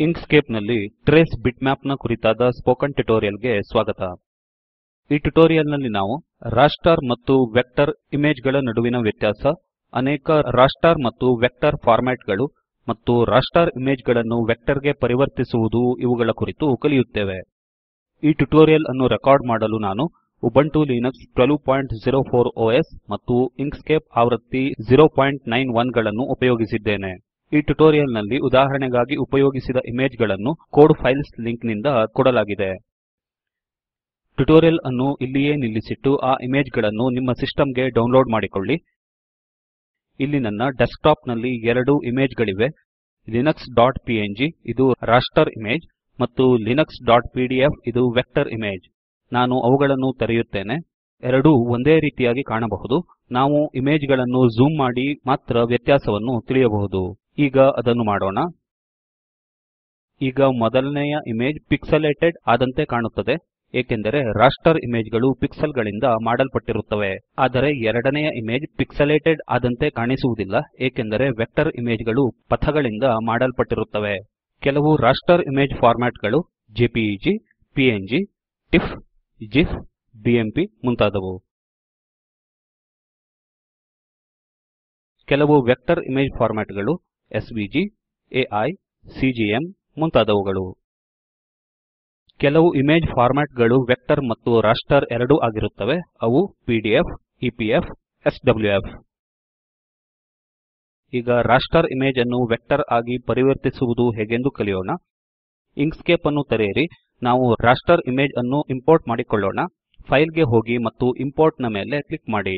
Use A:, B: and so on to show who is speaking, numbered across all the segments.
A: Inkscape ನಲ್ಲಿ trace ಬಿಟ್ಮ್ಯಾಪ್ ನ ಕುರಿತಾದ ಸ್ಪೋಕನ್ ಟ್ಯುಟೋರಿಯಲ್ ಗೆ ಸ್ವಾಗತ ಈ ಟ್ಯುಟೋರಿಯಲ್ ನಲ್ಲಿ ನಾವು ರಾಸ್ಟರ್ ಮತ್ತು ವೆಕ್ಟರ್ ಇಮೇಜ್ ಗಳ ನಡುವಿನ ವ್ಯತ್ಯಾಸ ಅನೇಕ ರಾಸ್ಟರ್ ಮತ್ತು ವೆಕ್ಟರ್ ಫಾರ್ಮ್ಯಾಟ್ ಗಳು ಮತ್ತು ರಾಸ್ಟರ್ ಇಮೇಜ್ ಗಳನ್ನು ವೆಕ್ಟರ್ ಗೆ ಪರಿವರ್ತಿಸುವುದು ಇವುಗಳ ಕುರಿತು ಕಲಿಯುತ್ತೇವೆ ಈ ಟ್ಯುಟೋರಿಯಲ್ ಅನ್ನು ರೆಕಾರ್ಡ್ ಮಾಡಲು ನಾನು ಉಬುಂಟು ಲಿನಕ್ಸ್ 1204 ಒಎಸ್ ಮತ್ತು ಇಂಕ್ಸ್ಕೇಪ್ ಆವೃತ್ತಿ 091 ಗಳನ್ನು ಉಪಯೋಗಿಸಿದ್ದೇನೆ ಈ ಟ್ಯುಟೋರಿಯಲ್ ನಲ್ಲಿ ಉದಾಹರಣೆಗಾಗಿ ಉಪಯೋಗಿಸಿದ ಇಮೇಜ್ ಗಳನ್ನು ಕೋಡ್ ಫೈಲ್ಸ್ ಲಿಂಕ್ ನಿಂದ ಕೊಡಲಾಗಿದೆ ಟ್ಯುಟೋರಿಯಲ್ ಅನ್ನು ಇಲ್ಲಿಯೇ ನಿಲ್ಲಿಸಿಟ್ಟು ಆ ಇಮೇಜ್ ಗಳನ್ನು ನಿಮ್ಮ ಸಿಸ್ಟಮ್ ಗೆ ಡೌನ್ಲೋಡ್ ಮಾಡಿಕೊಳ್ಳಿ ಇಲ್ಲಿ ನನ್ನ ಡೆಸ್ಕ್ಟಾಪ್ ನಲ್ಲಿ ಎರಡು ಇಮೇಜ್ ಗಳಿವೆ linuxಪಿಎನ್ಜಿ ಇದು ರಾಸ್ಟರ್ ಇಮೇಜ್ ಮತ್ತು linuxಪಿಡಿಎಫ್ ಇದು ವೆಕ್ಟರ್ ಇಮೇಜ್ ನಾನು ಅವುಗಳನ್ನು ತೆರೆಯುತ್ತೇನೆ ಎರಡೂ ಒಂದೇ ರೀತಿಯಾಗಿ ಕಾಣಬಹುದು ನಾವು ಇಮೇಜ್ ಗಳನ್ನು ಝೂಮ್ ಮಾಡಿ ಮಾತ್ರ ವ್ಯತ್ಯಾಸವನ್ನು ತಿಳಿಯಬಹುದು ಈಗ ಅದನ್ನು ಮಾಡೋಣ ಈಗ ಮೊದಲನೆಯ ಇಮೇಜ್ ಪಿಕ್ಸಲೇಟೆಡ್ ಆದಂತೆ ಕಾಣುತ್ತದೆ ಏಕೆಂದರೆ ರಾಸ್ಟರ್ ಇಮೇಜ್ ಗಳು ಪಿಕ್ಸೆಲ್ ಗಳಿಂದ ಮಾಡಲ್ಪಟ್ಟಿರುತ್ತವೆ ಆದರೆ ಎರಡನೆಯ ಇಮೇಜ್ ಪಿಕ್ಸಲೇಟೆಡ್ ಆದಂತೆ ಕಾಣಿಸುವುದಿಲ್ಲ ಏಕೆಂದರೆ ವೆಕ್ಟರ್ ಇಮೇಜ್ ಗಳು ಪಥಗಳಿಂದ ಮಾಡಲ್ಪಟ್ಟಿರುತ್ತವೆ ಕೆಲವು ರಾಸ್ಟರ್ ಇಮೇಜ್ ಫಾರ್ಮ್ಯಾಟ್ ಗಳು JPEG PNG TIFF GF BMP ಮುಂತಾದವು ಕೆಲವು ವೆಕ್ಟರ್ ಇಮೇಜ್ ಫಾರ್ಮ್ಯಾಟ್ ಗಳು ಎಸ್ವಿಜಿ ಎಐ ಸಿಜಿಎಂ ಮುಂತಾದವುಗಳು ಕೆಲವು ಇಮೇಜ್ ಫಾರ್ಮ್ಯಾಟ್ ಗಳು ವೆಕ್ಟರ್ ಮತ್ತು ರಾಸ್ಟರ್ ಎರಡೂ ಆಗಿರುತ್ತವೆ ಅವು ಪಿಡಿಎಫ್ ಇಪಿಎಫ್ ಎಸ್ಡ್ಲ್ಯೂಎಫ್ ಈಗ ರಾಸ್ಟರ್ ಇಮೇಜ್ ಅನ್ನು ವೆಕ್ಟರ್ ಆಗಿ ಪರಿವರ್ತಿಸುವುದು ಹೇಗೆಂದು ಕಲಿಯೋಣ ಇಂಕ್ಸ್ಕೇಪ್ ಅನ್ನು ತೆರೆಯಿರಿ ನಾವು ರಾಸ್ಟರ್ ಇಮೇಜ್ ಅನ್ನು ಇಂಪೋರ್ಟ್ ಮಾಡಿಕೊಳ್ಳೋಣ ಫೈಲ್ ಗೆ ಹೋಗಿ ಮತ್ತು ಇಂಪೋರ್ಟ್ ನ ಮೇಲೆ ಕ್ಲಿಕ್ ಮಾಡಿ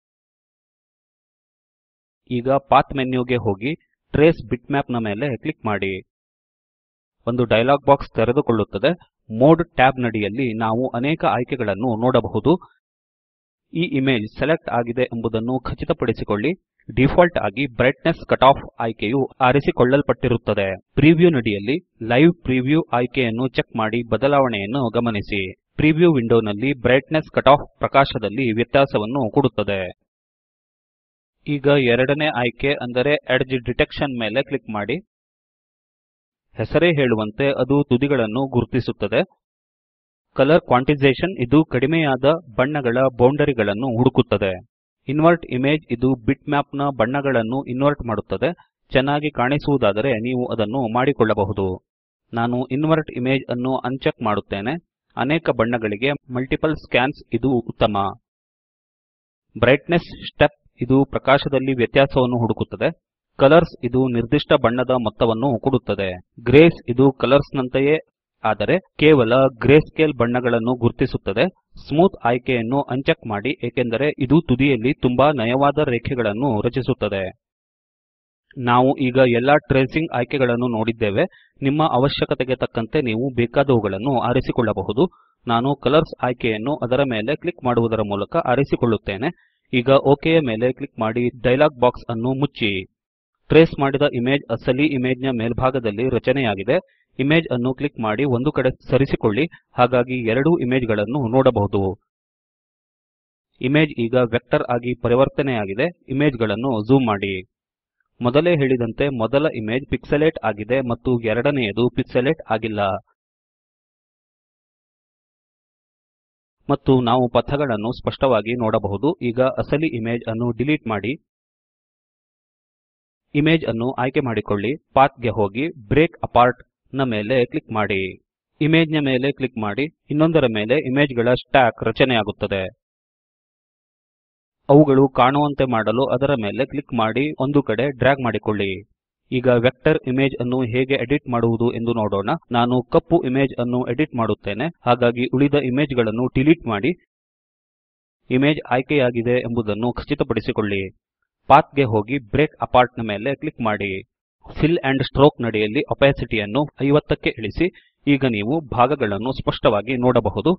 A: ಈಗ ಪಾತ್ ಮೆನ್ಯು ಗೆ ಹೋಗಿ ಟ್ರೇಸ್ ಬಿಟ್ಮ್ಯಾಪ್ ನ ಮೇಲೆ ಕ್ಲಿಕ್ ಮಾಡಿ ಒಂದು ಡಯಲಾಗ್ ಬಾಕ್ಸ್ ತೆರೆದುಕೊಳ್ಳುತ್ತದೆ ಮೋಡ್ ಟ್ಯಾಬ್ ನಡಿಯಲ್ಲಿ ನಾವು ಅನೇಕ ಆಯ್ಕೆಗಳನ್ನು ನೋಡಬಹುದು ಈ ಇಮೇಜ್ ಸೆಲೆಕ್ಟ್ ಆಗಿದೆ ಎಂಬುದನ್ನು ಖಚಿತಪಡಿಸಿಕೊಳ್ಳಿ ಡಿಫಾಲ್ಟ್ ಆಗಿ ಬ್ರೈಟ್ನೆಸ್ ಕಟಾಫ್ ಆಯ್ಕೆಯು ಆರಿಸಿಕೊಳ್ಳಲ್ಪಟ್ಟಿರುತ್ತದೆ ಪ್ರಿವ್ಯೂ ನಡಿಯಲ್ಲಿ ಲೈವ್ ಪ್ರಿವ್ಯೂ ಆಯ್ಕೆಯನ್ನು ಚೆಕ್ ಮಾಡಿ ಬದಲಾವಣೆಯನ್ನು ಗಮನಿಸಿ ಪ್ರಿವ್ಯೂ ವಿಂಡೋನಲ್ಲಿ ಬ್ರೈಟ್ನೆಸ್ ಕಟಾಫ್ ಪ್ರಕಾಶದಲ್ಲಿ ವ್ಯತ್ಯಾಸವನ್ನು ಕೊಡುತ್ತದೆ ಈಗ ಎರಡನೇ ಆಯ್ಕೆ ಅಂದರೆ ಎಡ್ಜ್ ಡಿಟೆಕ್ಷನ್ ಮೇಲೆ ಕ್ಲಿಕ್ ಮಾಡಿ ಹೆಸರೇ ಹೇಳುವಂತೆ ಅದು ತುದಿಗಳನ್ನು ಗುರುತಿಸುತ್ತದೆ ಕಲರ್ ಕ್ವಾಂಟೈಸೇಷನ್ ಇದು ಕಡಿಮೆಯಾದ ಬಣ್ಣಗಳ ಬೌಂಡರಿಗಳನ್ನು ಹುಡುಕುತ್ತದೆ ಇನ್ವರ್ಟ್ ಇಮೇಜ್ ಇದು ಬಿಟ್ಮ್ಯಾಪ್ ನ ಬಣ್ಣಗಳನ್ನು ಇನ್ವರ್ಟ್ ಮಾಡುತ್ತದೆ ಚೆನ್ನಾಗಿ ಕಾಣಿಸುವುದಾದರೆ ನೀವು ಅದನ್ನು ಮಾಡಿಕೊಳ್ಳಬಹುದು ನಾನು ಇನ್ವರ್ಟ್ ಇಮೇಜ್ ಅನ್ನು ಅನ್ಚೆಕ್ ಮಾಡುತ್ತೇನೆ ಅನೇಕ ಬಣ್ಣಗಳಿಗೆ ಮಲ್ಟಿಪಲ್ ಸ್ಕ್ಯಾನ್ಸ್ ಇದು ಉತ್ತಮ ಬ್ರೈಟ್ನೆಸ್ ಸ್ಟೆಪ್ ಇದು ಪ್ರಕಾಶದಲ್ಲಿ ವ್ಯತ್ಯಾಸವನ್ನು ಹುಡುಕುತ್ತದೆ ಕಲರ್ಸ್ ಇದು ನಿರ್ದಿಷ್ಟ ಬಣ್ಣದ ಮೊತ್ತವನ್ನು ಕೊಡುತ್ತದೆ ಗ್ರೇಸ್ ಇದು ಕಲರ್ಸ್ ನಂತೆಯೇ ಆದರೆ ಕೇವಲ ಗ್ರೇಸ್ಕೇಲ್ ಬಣ್ಣಗಳನ್ನು ಗುರುತಿಸುತ್ತದೆ ಸ್ಮೂತ್ ಆಯ್ಕೆಯನ್ನು ಅನ್ಚೆಕ್ ಮಾಡಿ ಏಕೆಂದರೆ ಇದು ತುದಿಯಲ್ಲಿ ತುಂಬಾ ನಯವಾದ ರೇಖೆಗಳನ್ನು ರಚಿಸುತ್ತದೆ ನಾವು ಈಗ ಎಲ್ಲಾ ಟ್ರೇಸಿಂಗ್ ಆಯ್ಕೆಗಳನ್ನು ನೋಡಿದ್ದೇವೆ ನಿಮ್ಮ ಅವಶ್ಯಕತೆಗೆ ತಕ್ಕಂತೆ ನೀವು ಬೇಕಾದವುಗಳನ್ನು ಆರಿಸಿಕೊಳ್ಳಬಹುದು ನಾನು ಕಲರ್ಸ್ ಆಯ್ಕೆಯನ್ನು ಅದರ ಮೇಲೆ ಕ್ಲಿಕ್ ಮಾಡುವುದರ ಮೂಲಕ ಆರಿಸಿಕೊಳ್ಳುತ್ತೇನೆ ಈಗ ಒಕ್ ಯ ಮೇಲೆ ಕ್ಲಿಕ್ ಮಾಡಿ ಡಯಲಾಗ್ ಬಾಕ್ಸ್ ಅನ್ನು ಮುಚ್ಚಿ ಟ್ರೇಸ್ ಮಾಡಿದ ಇಮೇಜ್ ಅಸಲಿ ಇಮೇಜ್ ನ ಮೇಲ್ಭಾಗದಲ್ಲಿ ರಚನೆಯಾಗಿದೆ ಇಮೇಜ್ ಅನ್ನು ಕ್ಲಿಕ್ ಮಾಡಿ ಒಂದು ಕಡೆ ಸರಿಸಿಕೊಳ್ಳಿ ಹಾಗಾಗಿ ಎರಡೂ ಇಮೇಜ್ ಗಳನ್ನು ನೋಡಬಹುದು ಇಮೇಜ್ ಈಗ ವೆಕ್ಟರ್ ಆಗಿ ಪರಿವರ್ತನೆಯಾಗಿದೆ ಇಮೇಜ್ ಗಳನ್ನು ಝೂಮ್ ಮಾಡಿ ಮೊದಲೇ ಹೇಳಿದಂತೆ ಮೊದಲ ಇಮೇಜ್ ಪಿಕ್ಸಲೇಟ್ ಆಗಿದೆ ಮತ್ತು ಎರಡನೆಯದು ಪಿಕ್ಸಲೇಟ್ ಆಗಿಲ್ಲ ಮತ್ತು ನಾವು ಪಥಗಳನ್ನು ಸ್ಪಷ್ಟವಾಗಿ ನೋಡಬಹುದು ಈಗ ಅಸಲಿ ಇಮೇಜ್ ಅನ್ನು ಡಿಲೀಟ್ ಮಾಡಿ ಇಮೇಜ್ ಅನ್ನು ಆಯ್ಕೆ ಮಾಡಿಕೊಳ್ಳಿ ಪಾತ್ ಗೆ ಹೋಗಿ ಬ್ರೇಕ್ ಅಪಾರ್ಟ್ ನ ಮೇಲೆ ಕ್ಲಿಕ್ ಮಾಡಿ ಇಮೇಜ್ ನ ಮೇಲೆ ಕ್ಲಿಕ್ ಮಾಡಿ ಇನ್ನೊಂದರ ಮೇಲೆ ಇಮೇಜ್ ಗಳ ಸ್ಟ್ಯಾಕ್ ರಚನೆಯಾಗುತ್ತದೆ ಅವುಗಳು ಕಾಣುವಂತೆ ಮಾಡಲು ಅದರ ಮೇಲೆ ಕ್ಲಿಕ್ ಮಾಡಿ ಒಂದು ಕಡೆ ಡ್ರ್ಯಾಗ್ ಮಾಡಿಕೊಳ್ಳಿ ಈಗ ವೆಕ್ಟರ್ ಇಮೇಜ್ ಅನ್ನು ಹೇಗೆ ಎಡಿಟ್ ಮಾಡುವುದು ಎಂದು ನೋಡೋಣ ನಾನು ಕಪ್ಪು ಇಮೇಜ್ ಅನ್ನು ಎಡಿಟ್ ಮಾಡುತ್ತೇನೆ ಹಾಗಾಗಿ ಉಳಿದ ಇಮೇಜ್ ಗಳನ್ನು ಡಿಲೀಟ್ ಮಾಡಿ ಇಮೇಜ್ ಆಯ್ಕೆಯಾಗಿದೆ ಎಂಬುದನ್ನು ಖಚಿತಪಡಿಸಿಕೊಳ್ಳಿ ಪಾತ್ ಗೆ ಹೋಗಿ ಬ್ರೇಕ್ ಅಪಾರ್ಟ್ ನ ಮೇಲೆ ಕ್ಲಿಕ್ ಮಾಡಿ ಫಿಲ್ ಆಂಡ್ ಸ್ಟ್ರೋಕ್ ನಡಿಯಲ್ಲಿ ಒಪಾಸಿಟಿಯನ್ನು 50 ಕ್ಕೆ ಇಳಿಸಿ ಈಗ ನೀವು ಭಾಗಗಳನ್ನು ಸ್ಪಷ್ಟವಾಗಿ ನೋಡಬಹುದು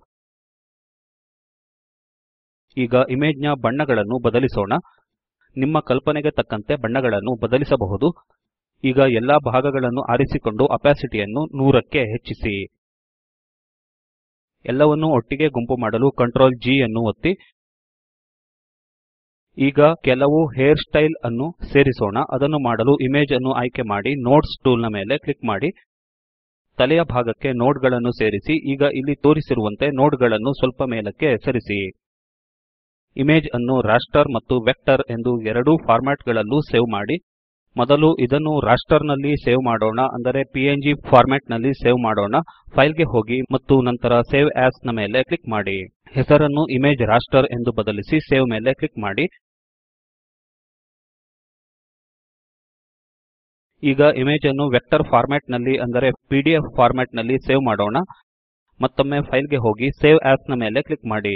A: ಈಗ ಇಮೇಜ್ ನ ಬಣ್ಣಗಳನ್ನು ಬದಲಿಸೋಣ ನಿಮ್ಮ ಕಲ್ಪನೆಗೆ ತಕ್ಕಂತೆ ಬಣ್ಣಗಳನ್ನು ಬದಲಿಸಬಹುದು ಈಗ ಎಲ್ಲಾ ಭಾಗಗಳನ್ನು ಆರಿಸಿಕೊಂಡು ಒಪಾಸಿಟಿಯನ್ನು 100 ಕ್ಕೆ ಹೆಚ್ಚಿಸಿ ಎಲ್ಲವನ್ನೂ ಒಟ್ಟಿಗೆ ಗುಂಪು ಮಾಡಲು Ctrl G ಯನ್ನು ಒತ್ತಿ ಈಗ ಕೆಲವು ಹೇರ್ ಸ್ಟೈಲ್ ಅನ್ನು ಸೇರಿಸೋಣ ಅದನ್ನು ಮಾಡಲು ಇಮೇಜ್ ಅನ್ನು ಆಯ್ಕೆ ಮಾಡಿ ನೋಡ್ಸ್ ಟೂಲ್ ನ ಮೇಲೆ ಕ್ಲಿಕ್ ಮಾಡಿ ತಲೆಯ ಭಾಗಕ್ಕೆ ನೋಡ್ ಗಳನ್ನು ಸೇರಿಸಿ ಈಗ ಇಲ್ಲಿ ತೋರಿಸಿರುವಂತೆ ನೋಡ್ ಗಳನ್ನು ಸ್ವಲ್ಪ ಮೇಲಕ್ಕೆ ಸರಿಸಿ ಇಮೇಜ್ ಅನ್ನು ರಾಸ್ಟರ್ ಮತ್ತು ವೆಕ್ಟರ್ ಎಂದು ಎರಡೂ ಫಾರ್ಮ್ಯಾಟ್ ಗಳಲ್ಲೂ ಸೇವ್ ಮಾಡಿ ಮೊದಲು ಇದನ್ನು ರಾಸ್ಟರ್ ನಲ್ಲಿ ಸೇವ್ ಮಾಡೋಣ ಅಂದರೆ ಪಿಎನ್ಜಿ ಫಾರ್ಮ್ಯಾಟ್ ನಲ್ಲಿ ಸೇವ್ ಮಾಡೋಣ ಫೈಲ್ ಗೆ ಹೋಗಿ ಮತ್ತು ನಂತರ ಸೇವ್ ಆಸ್ ನ ಮೇಲೆ ಕ್ಲಿಕ್ ಮಾಡಿ ಹೆಸರನ್ನು ಇಮೇಜ್ ರಾಸ್ಟರ್ ಎಂದು ಬದಲಿಸಿ ಸೇವ್ ಮೇಲೆ ಕ್ಲಿಕ್ ಮಾಡಿ ಈಗ ಇಮೇಜ್ ಅನ್ನು ವೆಕ್ಟರ್ ಫಾರ್ಮ್ಯಾಟ್ ನಲ್ಲಿ ಅಂದರೆ ಪಿಡಿಎಫ್ ಫಾರ್ಮ್ಯಾಟ್ ನಲ್ಲಿ ಸೇವ್ ಮಾಡೋಣ ಮತ್ತೊಮ್ಮೆ ಫೈಲ್ ಗೆ ಹೋಗಿ ಸೇವ್ ಆಸ್ ನ ಮೇಲೆ ಕ್ಲಿಕ್ ಮಾಡಿ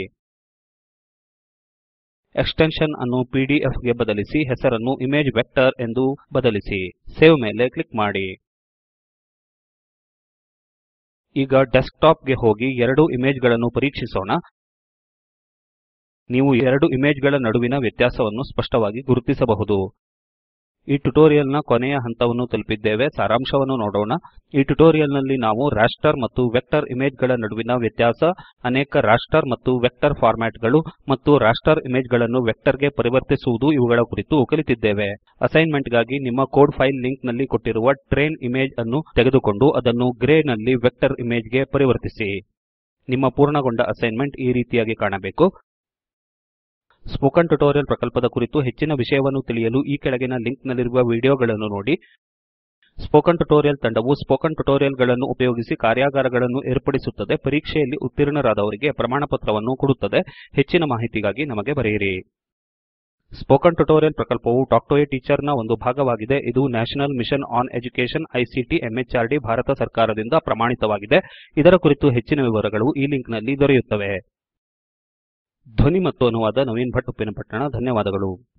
A: ಎಕ್ಸ್ಟೆನ್ಷನ್ ಅನ್ನು ಪಿಡಿಎಫ್ ಗೆ ಬದಲಿಸಿ ಹೆಸರನ್ನು ಇಮೇಜ್ ವೆಕ್ಟರ್ ಎಂದು ಬದಲಿಸಿ ಸೇವ್ ಮೇಲೆ ಕ್ಲಿಕ್ ಮಾಡಿ ಈಗ ಡೆಸ್ಕ್ಟಾಪ್ ಗೆ ಹೋಗಿ ಎರಡು ಇಮೇಜ್ ಗಳನ್ನು ಪರೀಕ್ಷಿಸೋಣ ನೀವು ಎರಡು ಇಮೇಜ್ ಗಳ ನಡುವಿನ ವ್ಯತ್ಯಾಸವನ್ನು ಸ್ಪಷ್ಟವಾಗಿ ಗುರುತಿಸಬಹುದು ಈ ಟ್ಯುಟೋರಿಯಲ್ ನ ಕೊನೆಯ ಹಂತವನ್ನು ತಲುಪಿದ್ದೇವೆ ಸಾರಾಂಶವನ್ನು ನೋಡೋಣ ಈ ಟ್ಯುಟೋರಿಯಲ್ ನಲ್ಲಿ ನಾವು ರಾಸ್ಟರ್ ಮತ್ತು ವೆಕ್ಟರ್ ಇಮೇಜ್ ಗಳ ನಡುವಿನ ವ್ಯತ್ಯಾಸ ಅನೇಕ ರಾಸ್ಟರ್ ಮತ್ತು ವೆಕ್ಟರ್ ಫಾರ್ಮ್ಯಾಟ್ ಗಳು ಮತ್ತು ರಾಸ್ಟರ್ ಇಮೇಜ್ ಗಳನ್ನು ವೆಕ್ಟರ್ ಗೆ ಪರಿವರ್ತಿಸುವುದು ಇವುಗಳ ಕುರಿತು ಕಲಿತಿದ್ದೇವೆ ಅಸೈನ್ಮೆಂಟ್ ಗಾಗಿ ನಿಮ್ಮ ಕೋಡ್ ಫೈಲ್ ಲಿಂಕ್ ನಲ್ಲಿ ಕೊಟ್ಟಿರುವ ಟ್ರೇನ್ ಇಮೇಜ್ ಅನ್ನು ತೆಗೆದುಕೊಂಡು ಅದನ್ನು ಗ್ರೇ ನಲ್ಲಿ ವೆಕ್ಟರ್ ಇಮೇಜ್ ಗೆ ಪರಿವರ್ತಿಸಿ ನಿಮ್ಮ ಪೂರ್ಣಗೊಂಡ ಅಸೈನ್ಮೆಂಟ್ ಈ ರೀತಿಯಾಗಿ ಕಾಣಬೇಕು ಸ್ಪೋಕನ್ ಟ್ಯುಟೋರಿಯಲ್ ಪ್ರಕಲ್ಪದ ಕುರಿತು ಹೆಚ್ಚಿನ ವಿಷಯವನ್ನು ತಿಳಿಯಲು ಈ ಕೆಳಗಿನ ಲಿಂಕ್ ನಲ್ಲಿರುವ ವಿಡಿಯೋಗಳನ್ನು ನೋಡಿ ಸ್ಪೋಕನ್ ಟ್ಯುಟೋರಿಯಲ್ ತಂಡವು ಸ್ಪೋಕನ್ ಟ್ಯುಟೋರಿಯಲ್ ಗಳನ್ನು ಉಪಯೋಗಿಸಿ ಕಾರ್ಯಾಗಾರಗಳನ್ನು ಏರ್ಪಡಿಸುತ್ತದೆ ಪರೀಕ್ಷೆಯಲ್ಲಿ ಉತ್ತೀರ್ಣರಾದವರಿಗೆ ಪ್ರಮಾಣಪತ್ರವನ್ನು ಕೊಡುತ್ತದೆ ಹೆಚ್ಚಿನ ಮಾಹಿತಿಗಾಗಿ ನಮಗೆ ಬರೆಯಿರಿ ಸ್ಪೋಕನ್ ಟ್ಯುಟೋರಿಯಲ್ ಪ್ರಕಲ್ಪವು ಟಾಕ್ ಟು ಎ ಟೀಚರ್ ನ ಒಂದು ಭಾಗವಾಗಿದೆ ಇದು national mission on education ICT MHRD ಭಾರತ ಸರ್ಕಾರದಿಂದ ಪ್ರಮಾಣಿತವಾಗಿದೆ ಇದರ ಕುರಿತು ಹೆಚ್ಚಿನ ವಿವರಗಳು ಈ ಲಿಂಕ್ ನಲ್ಲಿ ದೊರೆಯುತ್ತವೆ ಧ್ವನಿ ಮತ್ತು ಅನುವಾದ ನವೀನ್ ಭಟ್ ಉಪ್ಪಿನಪಟ್ಟಣ ಧನ್ಯವಾದಗಳು